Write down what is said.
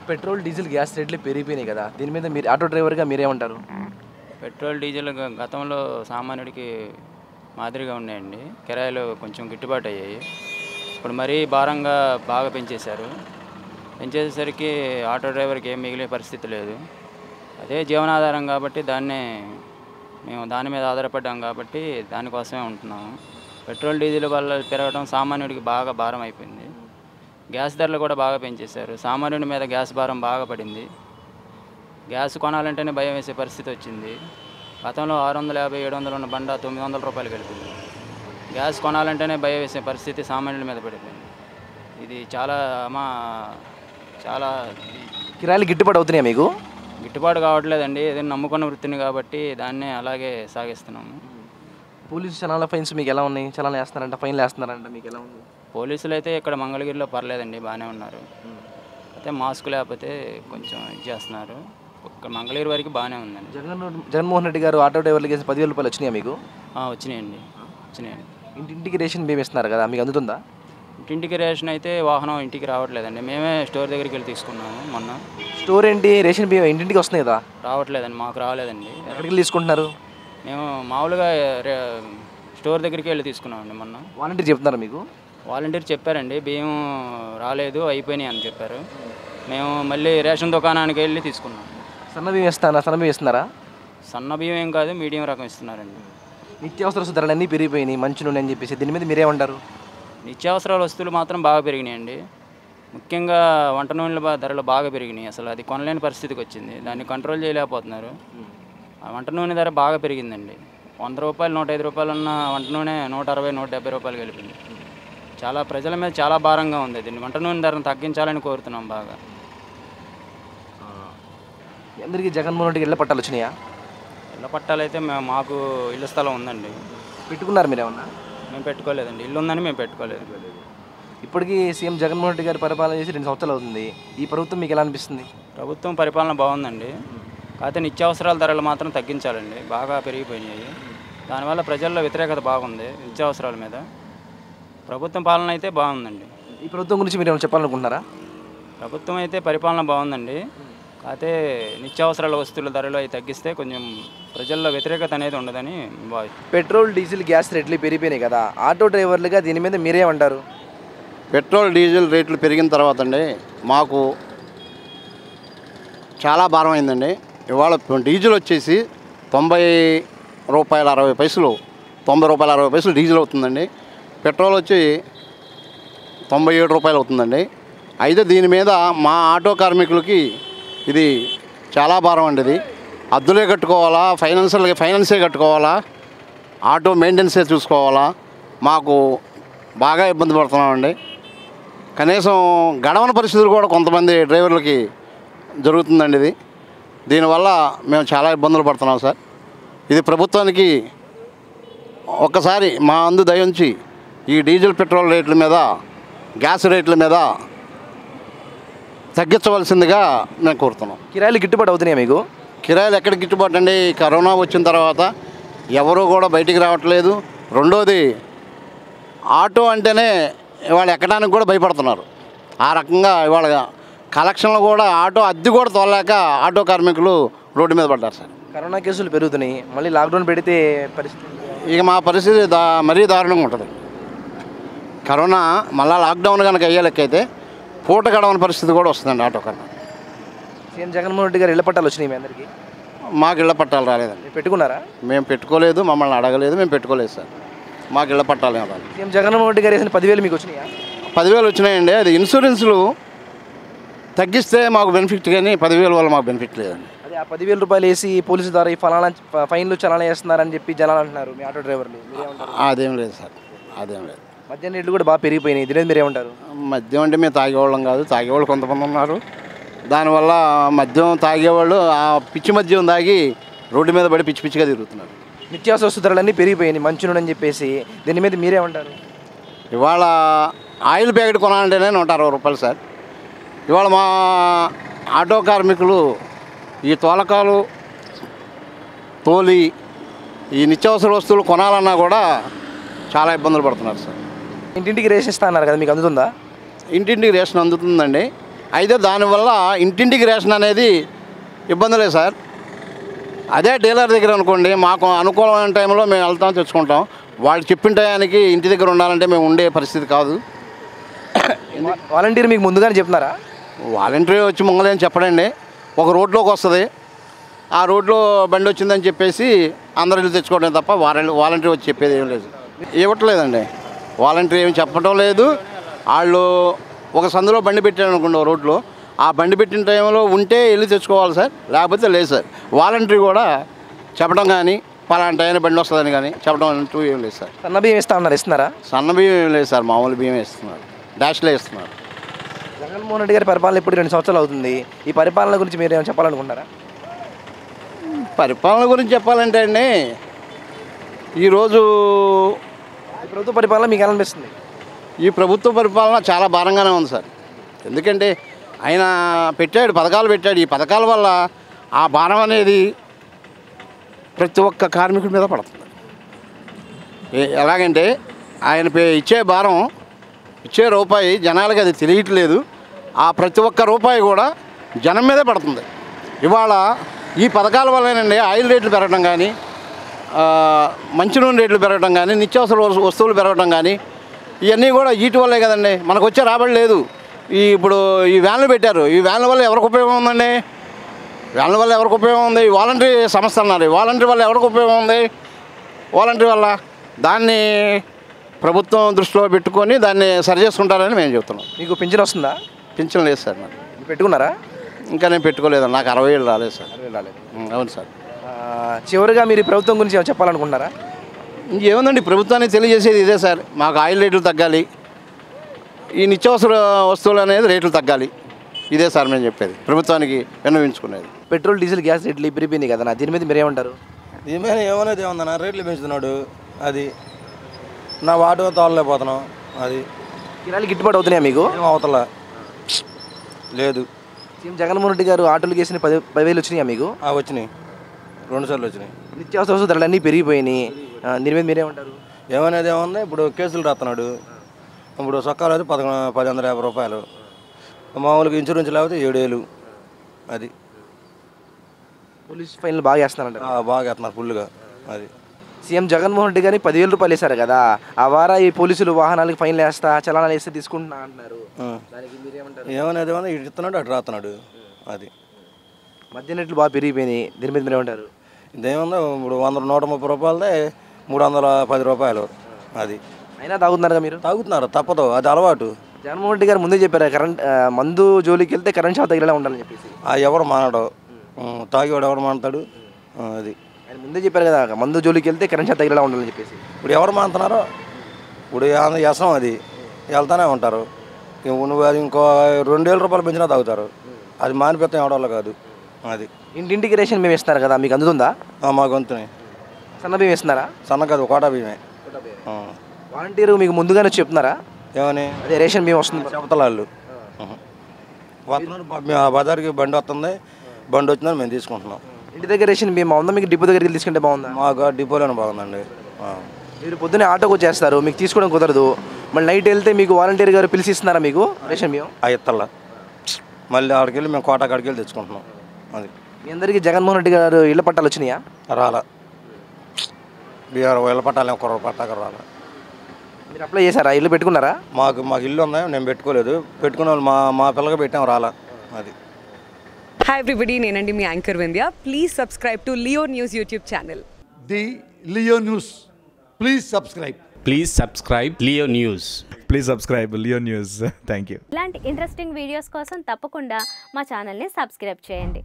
Petrol diesel gas రేట్లు పెరిగిపోయినాయి కదా దీని మీద మీరు ఆటో డ్రైవర్గా మీరేమంటారు పెట్రోల్ డీజిల్ గ- గతంలో సామాన్యుడికి మాదిరిగా ఉన్నాయండి కిరాయిలు కొంచెం గిట్టుబాటు అయ్యాయి ఇప్పుడు మరీ భారంగా బాగా పెంచేశారు పెంచేసరికి ఆటో డ్రైవర్కి ఏం మిగిలే పరిస్థితి లేదు అదే జీవనాధారం కాబట్టి దాన్నే మేము దాని మీద ఆధారపడ్డాం కాబట్టి దానికోసమే ఉంటున్నాము పెట్రోల్ డీజిల్ వల్ల పెరగడం సామాన్యుడికి బాగా భారం అయిపోయింది గ్యాస్ ధరలు కూడా బాగా పెంచేశారు సామాన్యుడి మీద గ్యాస్ భారం బాగా పడింది గ్యాస్ కొనాలంటేనే భయం వేసే పరిస్థితి వచ్చింది గతంలో ఆరు వందల యాభై ఏడు వందలు ఉన్న బండ తొమ్మిది వందల రూపాయలు గడిపింది గ్యాస్ కొనాలంటేనే భయం వేసే పరిస్థితి సామాన్యుల మీద పడిపోయింది ఇది చాలా మా చాలా కిరాయిలు గిట్టుబాటు అవుతున్నాయా మీకు గిట్టుబాటు కావట్లేదండి ఏదైనా నమ్ముకున్న వృత్తిని కాబట్టి దాన్నే అలాగే సాగిస్తున్నాము పోలీసు చలాల ఫైన్స్ మీకు ఎలా ఉన్నాయి చలానా వేస్తున్నారంట ఫైన్లు వేస్తున్నారంట మీకు ఎలా ఉంది పోలీసులు అయితే ఇక్కడ మంగళగిరిలో పర్లేదండి బాగానే ఉన్నారు అయితే మాస్క్ లేకపోతే కొంచెం ఇది చేస్తున్నారు ఇక్కడ మంగళగిరి వరకు బాగానే ఉందండి జగన్ జగన్మోహన్ రెడ్డి గారు ఆటో డ్రైవర్లకి వేసిన పదివేల రూపాయలు వచ్చినాయా మీకు ఆ, వచ్చినాయండి వచ్చినాయండి ఇంటింటికి రేషన్ బియ్యం ఇస్తున్నారు కదా మీకు అందుతుందా ఇంటింటికి రేషన్ అయితే వాహనం ఇంటికి రావట్లేదండి మేమే స్టోర్ దగ్గరికి వెళ్ళి తీసుకున్నాము మొన్న స్టోర్ ఏంటి రేషన్ బియ్యం ఇంటింటికి వస్తున్నాయి కదా రావట్లేదండి మాకు రాలేదండి ఎక్కడికి వెళ్ళి తీసుకుంటున్నారు మేము మామూలుగా రే- స్టోర్ దగ్గరికి వెళ్ళి తీసుకున్నామండి మొన్న వాలంటీర్ చెప్తున్నారు మీకు వాలంటీర్ చెప్పారండి బియ్యం రాలేదు అయిపోయినాయి అని చెప్పారు మేము మళ్ళీ రేషన్ దుకాణానికి వెళ్ళి తీసుకున్నాం సన్న బియ్యం ఇస్తారా సన్న బియ్యం ఇస్తున్నారా సన్న బియ్యం ఏం కాదు మీడియం రకం ఇస్తున్నారండి నిత్యావసర ధరలు అన్నీ పెరిగిపోయినాయి మంచి నూనె అని చెప్పేసి దీని మీద మీరేమంటారు నిత్యావసరాల వస్తువులు మాత్రం బాగా పెరిగినాయండి ముఖ్యంగా వంట నూనెల బా- ధరలు బాగా పెరిగినాయి అసలు అది కొనలేని పరిస్థితికి వచ్చింది దాన్ని కంట్రోల్ చేయలేకపోతున్నారు ఆ వంట నూనె ధర బాగా పెరిగిందండి వంద రూపాయలు నూట ఐదు రూపాయలు ఉన్న వంట నూనె నూట అరవై నూట డెబ్బై రూపాయలు కలిపింది చాలా ప్రజల మీద చాలా భారంగా ఉంది దీన్ని వంట నూనె ధరను తగ్గించాలని కోరుతున్నాం బాగా మీ అందరికీ జగన్మోహన్ రెడ్డికి ఇళ్ళ పట్టాలు వచ్చినాయా ఇళ్ళ పట్టాలైతే మేము మాకు ఇల్లు స్థలం ఉందండి పెట్టుకున్నారు మీరు ఏమన్నా మేము పెట్టుకోలేదండి ఇల్లు ఉందని మేము పెట్టుకోలేదు ఇప్పటికీ సీఎం జగన్మోహన్ రెడ్డి గారు పరిపాలన చేసి రెండు సంవత్సరాలు అవుతుంది ఈ ప్రభుత్వం మీకు ఎలా అనిపిస్తుంది ప్రభుత్వం పరిపాలన బాగుందండి కాకపోతే నిత్యావసరాల ధరలు మాత్రం తగ్గించాలండి బాగా పెరిగిపోయినాయి దానివల్ల ప్రజల్లో వ్యతిరేకత బాగుంది నిత్యావసరాల మీద ప్రభుత్వం పాలన అయితే బాగుందండి ఈ ప్రభుత్వం గురించి మీరు ఏమైనా చెప్పాలనుకుంటున్నారా ప్రభుత్వం అయితే పరిపాలన బాగుందండి కాకపోతే నిత్యావసరాల వస్తువుల ధరలు అవి తగ్గిస్తే కొంచెం ప్రజల్లో వ్యతిరేకత అనేది ఉండదని భావిస్తున్నాను పెట్రోల్ డీజిల్ గ్యాస్ రేట్లు పెరిగిపోయినాయి కదా ఆటో డ్రైవర్లుగా దీని మీద మీరేమంటారు పెట్రోల్ డీజిల్ రేట్లు పెరిగిన తర్వాత అండి మాకు చాలా భారం అయిందండి ఇవాళ డీజిల్ వచ్చేసి తొంభై రూపాయల అరవై పైసలు తొంభై రూపాయల అరవై పైసలు డీజిల్ అవుతుందండి పెట్రోల్ వచ్చి తొంభై ఏడు రూపాయలు అవుతుందండి అయితే దీని మీద మా ఆటో కార్మికులకి ఇది చాలా భారం అండి ఇది అద్దులే కట్టుకోవాలా ఫైనాన్షియల్ ఫైనాన్సే కట్టుకోవాలా ఆటో మెయింటెనెన్సే చూసుకోవాలా మాకు బాగా ఇబ్బంది పడుతున్నామండి కనీసం గడవని పరిస్థితులు కూడా కొంతమంది డ్రైవర్లకి జరుగుతుందండి ఇది దీనివల్ల మేము చాలా ఇబ్బందులు పడుతున్నాం సార్ ఇది ప్రభుత్వానికి ఒక్కసారి మా అందు దయించి ఈ డీజిల్ పెట్రోల్ రేట్ల మీద గ్యాస్ రేట్ల మీద తగ్గించవలసిందిగా మేము కోరుతున్నాం కిరాయిలు గిట్టుబాటు అవుతున్నాయా మీకు కిరాయిలు ఎక్కడ గిట్టుబాటు అండి ఈ కరోనా వచ్చిన తర్వాత ఎవరు కూడా బయటికి రావట్లేదు రెండోది ఆటో అంటేనే ఇవాళ ఎక్కడానికి కూడా భయపడుతున్నారు ఆ రకంగా ఇవాళ కలెక్షన్లు కూడా ఆటో అద్దె కూడా తోలలేక ఆటో కార్మికులు రోడ్డు మీద పడ్డారు సార్ కరోనా కేసులు పెరుగుతున్నాయి మళ్ళీ లాక్డౌన్ పెడితే పరిస్థితి ఇక మా పరిస్థితి దా మరీ దారుణంగా ఉంటుంది కరోనా మళ్ళా లాక్డౌన్ కనుక అయ్యేలకైతే పూట గడవని పరిస్థితి కూడా వస్తుందండి ఆటో కన్నా సీఎం జగన్మోహన్ రెడ్డి గారు ఇళ్ళ పట్టాలు వచ్చినాయి మీ అందరికీ మాకు ఇళ్ళ పట్టాలు రాలేదండి మీరు పెట్టుకున్నారా మేము పెట్టుకోలేదు మమ్మల్ని అడగలేదు మేము పెట్టుకోలేదు సార్ మాకు ఇళ్ళ పట్టాలు ఏం రాలేదు సీఎం జగన్మోహన్ రెడ్డి గారు వేసిన పదివేలు మీకు వచ్చినాయా పదివేలు వచ్చినాయండి అది ఇన్సూరెన్స్లు తగ్గిస్తే మాకు బెనిఫిట్ కానీ పదివేల వల్ల మాకు బెనిఫిట్ లేదండి అదే ఆ పదివేల రూపాయలు వేసి పోలీసు ద్వారా ఈ ఫలానా ఫ- ఫైన్లు చలానా వేస్తున్నారని చెప్పి జనాలు అంటున్నారు మీ ఆటో డ్రైవర్లు మీరేమంటారు అదేం లేదు సార్ అదేం లేదు మధ్యాహ్నం రేట్లు కూడా బాగా పెరిగిపోయినాయి దీని మీద మీరేమంటారు మద్యం అంటే మేము తాగేవాళ్ళం కాదు తాగేవాళ్ళు కొంతమంది ఉన్నారు దానివల్ల మద్యం తాగేవాళ్ళు ఆ పిచ్చి మద్యం తాగి రోడ్డు మీద పడి పిచ్చి పిచ్చిగా తిరుగుతున్నారు నిత్యావసర వస్తు ధరలన్నీ పెరిగిపోయినాయి మంచి నూనె అని చెప్పేసి దీని మీద మీరేమంటారు ఇవాళ ఆయిల్ ప్యాకెట్ కొనాలంటేనే నూట అరవై రూపాయలు సార్ ఇవాళ మా ఆటో కార్మికులు ఈ తోలకాలు తోలి ఈ నిత్యావసర వస్తువులు కొనాలన్నా కూడా చాలా ఇబ్బందులు పడుతున్నారు సార్ ఇంటింటికి రేషన్ ఇస్తా అన్నారు కదా మీకు అందుతుందా ఇంటింటికి రేషన్ అందుతుందండి అయితే దానివల్ల ఇంటింటికి రేషన్ అనేది ఇబ్బంది లేదు సార్ అదే డీలర్ దగ్గర అనుకోండి మాకు అనుకూలమైన టైంలో మేము వెళ్తాం తెచ్చుకుంటాం వాళ్ళు చెప్పిన టయానికి ఇంటి దగ్గర ఉండాలంటే మేము ఉండే పరిస్థితి కాదు వాలంటీర్ మీకు ముందుగానే చెప్తున్నారా వాలంటరీ వచ్చి ముంగలేని చెప్పడండి ఒక రోడ్లోకి వస్తుంది ఆ రోడ్లో బండి వచ్చిందని చెప్పేసి అందరూ వెళ్ళి తెచ్చుకోవడం తప్ప వాలంటీ వాలంటరీ వచ్చి చెప్పేది ఏం లేదు ఇవ్వట్లేదండి వాలంటరీ ఏమి చెప్పడం లేదు వాళ్ళు ఒక సందులో బండి పెట్టారు అనుకోండి ఒక రోడ్లో ఆ బండి పెట్టిన టైంలో ఉంటే వెళ్ళి తెచ్చుకోవాలి సార్ లేకపోతే లేదు సార్ వాలంటరీ కూడా చెప్పడం కానీ పలానా టైం బండి వస్తుందని కానీ చెప్పడం అంటూ ఏం లేదు సార్ సన్న బియ్యం ఇస్తా ఉన్నారు ఇస్తున్నారా సన్న బియ్యం ఏం లేదు సార్ మామూలు బియ్యం ఇస్తున్నారు డాష్లో ఇస్తున్నారు జగన్మోహన్ రెడ్డి గారి పరిపాలన ఇప్పుడు రెండు సంవత్సరాలు అవుతుంది ఈ పరిపాలన గురించి మీరు ఏమైనా చెప్పాలనుకుంటారా పరిపాలన గురించి చెప్పాలంటే అండి ఈరోజు ఈ ప్రభుత్వ పరిపాలన మీకు ఎలా అనిపిస్తుంది ఈ ప్రభుత్వ పరిపాలన చాలా భారంగానే ఉంది సార్ ఎందుకంటే ఆయన పెట్టాడు పథకాలు పెట్టాడు ఈ పథకాల వల్ల ఆ భారం అనేది ప్రతి ఒక్క కార్మికుడి మీద పడుతుంది ఏ- ఎలాగంటే ఆయన పే- ఇచ్చే భారం ఇచ్చే రూపాయి జనాలకి అది తెలియట్లేదు ఆ ప్రతి ఒక్క రూపాయి కూడా జనం మీదే పడుతుంది ఇవాళ ఈ పథకాల వల్లేనండి ఆయిల్ రేట్లు పెరగడం కానీ ఆ, మంచి నూనె రేట్లు పెరగడం కానీ నిత్యావసర వస్తు- వస్తువులు పెరగడం కానీ ఇవన్నీ కూడా వీటి వల్లే కదండి మనకు వచ్చే రాబడి లేదు ఈ ఇప్పుడు ఈ వ్యాన్లు పెట్టారు ఈ వ్యాన్ల వల్ల ఎవరికి ఉపయోగం ఉందండి వ్యాన్ల వల్ల ఎవరికి ఉపయోగం ఉంది ఈ వాలంటరీ సంస్థ అన్నారు ఈ వాలంటరీ వల్ల ఎవరికి ఉపయోగం ఉంది వాలంటరీ వల్ల దాన్ని ప్రభుత్వం దృష్టిలో పెట్టుకొని దాన్ని సరి చేసుకుంటారని మేము చెప్తున్నాం మీకు పింఛన్ వస్తుందా పింఛన్ లేదు సార్ నాకు మీరు పెట్టుకున్నారా ఇంకా నేను పెట్టుకోలేదు నాకు అరవై ఏళ్ళు రాలేదు సార్ ఉం, అవును సార్ ఆ, చివరిగా మీరు ఈ ప్రభుత్వం గురించి ఏమైనా చెప్పాలనుకుంటున్నారా ఇంకేముందండి ప్రభుత్వానికి తెలియజేసేది ఇదే సార్ మాకు ఆయిల్ రేట్లు తగ్గాలి ఈ నిత్యావసర వస్తువులు అనేది రేట్లు తగ్గాలి ఇదే సార్ మేము చెప్పేది ప్రభుత్వానికి విన్నవించుకునేది పెట్రోల్ డీజిల్ గ్యాస్ రేట్లు పెరిగిపోయింది కదా దీని మీద మీరు ఏమంటారు దీని మీద ఏమనేది ఏమన్నా రేట్లు పెంచుతున్నాడు అది నా వాటు తోలలేకపోతున్నాం అది కిరాలు గిట్టుబాటు అవుతున్నాయా మీకు ఏం అవతల లేదు సీఎం జగన్మోహన్ రెడ్డి గారు ఆటోలు వేసిన పది పదివేలు వచ్చినాయా మీకు ఆ వచ్చినాయి రెండు సార్లు వచ్చినాయి నిత్యావసర వస్తువులు ధరలన్నీ పెరిగిపోయినాయి ఆ, దీని మీద మీరేమంటారు ఏమనేది ఏమన్నా ఇప్పుడు కేసులు రాస్తున్నాడు ఇప్పుడు సొక్కాలు అయితే పదకొండు పది వందల యాభై రూపాయలు మామూలుగా ఇన్సూరెన్స్ లేకపోతే ఏడేలు అది పోలీస్ ఫైన్లు బాగా వేస్తున్నారంట ఆ, బాగా వేస్తున్నారు ఫుల్గా అది సీఎం జగన్మోహన్ రెడ్డి గారిని పదివేల రూపాయలు వేశారు కదా ఆ వారా ఈ పోలీసులు వాహనాలకు ఫైన్లు వేస్తా చలానాలు వేస్తే తీసుకుంటున్నా అంటున్నారు ఆ. దానికి మీరేమంటారు ఏమనేది ఏమన్నా ఇటు ఇస్తున్నాడు అటు రాస్తున్నాడు అది మద్యం రేట్లు బాగా పెరిగిపోయినాయి దీని మీద మీరేమంటారు ఇదేమన్నా ఇప్పుడు వంద నూట ముప్పై రూపాయలదే మూడు వందల పది రూపాయలు అది అయినా తాగుతున్నారుగా మీరు తాగుతున్నారు తప్పదు అది అలవాటు జగన్మోహన్ రెడ్డి గారు ముందే చెప్పారు కరెంట్ ఆ, మందు జోలికి వెళ్తే కరెంట్ షాప్ తగిలేలా ఉండాలని చెప్పేసి ఆ ఎవడు మానడు ఉం, తాగేవాడు ఎవడు మానతాడు ఆ, అది ఆయన ముందే చెప్పారు కదా మందు జోలికి వెళ్తే కరెంట్ షాప్ తగిలేలా ఉండాలని చెప్పేసి ఇప్పుడు ఎవరు మానుతున్నారో ఇప్పుడు ఆ- వ్యసనం అది వెళ్తానే ఉంటారు ఇంక నువ్వు అది ఇంకో రెండు వేల రూపాయలు పెంచినా తాగుతారు అది మానిపిస్తాం ఎవడోళ్ళు కాదు అది ఇంటింటికి రేషన్ మేము ఇస్తున్నారు కదా మీకు అందుతుందా ఆ, మా గొంతుని సన్న బియ్యం ఇస్తున్నారా సన్నకాదు కోటా బియ్యమే ఆ. వాలంటీర్ మీకు ముందుగానే వచ్చి చెప్తున్నారా ఏమని అదే రేషన్ బియ్యం వస్తుంది చెబుతలాళ్ళు వస్తున్నారు బ- మేము ఆ బజార్కి బండి వస్తుంది బండి వచ్చిందని మేము తీసుకుంటున్నాం ఇంటి దగ్గర రేషన్ బియ్యం బాగుందా మీకు డిపో దగ్గరికి వెళ్ళి తీసుకుంటే బాగుందా మాకు డిపోలోనే బాగుందండి ఆ. మీరు పొద్దున్నే ఆటోకి వచ్చేస్తారు మీకు తీసుకోవడం కుదరదు మళ్ళీ నైట్ వెళ్తే మీకు వాలంటీర్ గారు పిలిచి ఇస్తున్నారా మీకు రేషన్ బియ్యం ఆ ఇత్తల్లా మళ్ళీ ఆడికి వెళ్ళి మేము కోట కాడికి వెళ్ళి తెచ్చుకుంటున్నాం అది మీ అందరికీ జగన్మోహన్ రెడ్డి గారు ఇళ్ల పట్టాలు వచ్చినాయా రాలా బీఆర్ వీళ్ళ పట్టాలి ఒక పట్టాక రాలా మీరు అప్లై చేశారా ఇల్లు పెట్టుకున్నారా మాకు మాకు ఇల్లు ఉంది నేను పెట్టుకోలేదు పెట్టుకున్న వాళ్ళు మా మా పిల్లకి పెట్టాం రాలా అది హాయ్ ఎవ్రీబడి నేనండి మీ anchor Vindhya please subscribe to Leo news YouTube channel the Leo News. Please subscribe. Please subscribe Leo News. Please subscribe Leo news thank you ఇలాంటి ఇంట్రెస్టింగ్ వీడియోస్ కోసం తప్పకుండా మా ఛానల్ని సబ్స్క్రైబ్ చేయండి